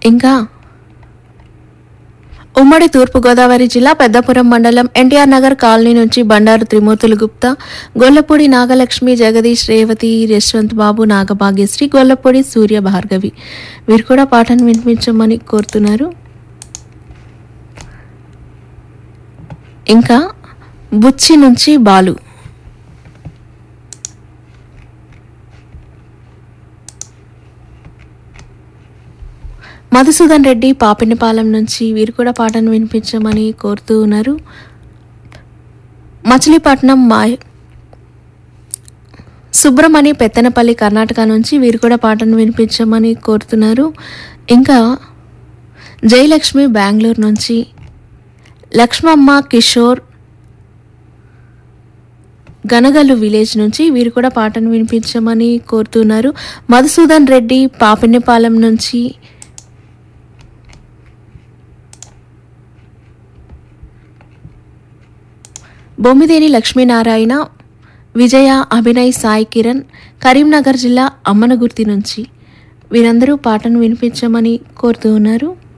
ఇంకా ఉమ్మడి తూర్పుగోదావరి జిల్లా పెద్దపురం మండలం ఎన్టీఆర్ నగర్ కాలనీ నుంచి బండారు త్రిమూర్తులు గుప్తా గొల్లపూడి నాగలక్ష్మి జగదీష్ రేవతి యశ్వంత్ బాబు నాగభాగ్యశ్రీ గొల్లపూడి సూర్య భార్గవి వీరు కూడా పాటను వినిపించమని కోరుతున్నారు ఇంకా బుచ్చి నుంచి బాలు మధుసూదన్ రెడ్డి పాపినిపాలెం నుంచి వీరు కూడా పాటను వినిపించమని కోరుతూ ఉన్నారు మచిలీపట్నం మాయ్ సుబ్రమణి పెత్తనపల్లి కర్ణాటక నుంచి వీరు కూడా పాటను వినిపించమని కోరుతున్నారు ఇంకా జయలక్ష్మి బెంగళూరు నుంచి లక్ష్మమ్మ కిషోర్ గనగల్లు విలేజ్ నుంచి వీరు కూడా పాటను వినిపించమని కోరుతున్నారు మధుసూదన్ రెడ్డి పాపినిపాలెం నుంచి బొమ్మిదేని లక్ష్మీనారాయణ విజయ అభినయ్ సాయి కిరణ్ కరీంనగర్ జిల్లా అమ్మనగుర్తి నుంచి వీరందరూ పాటను వినిపించమని కోరుతూ ఉన్నారు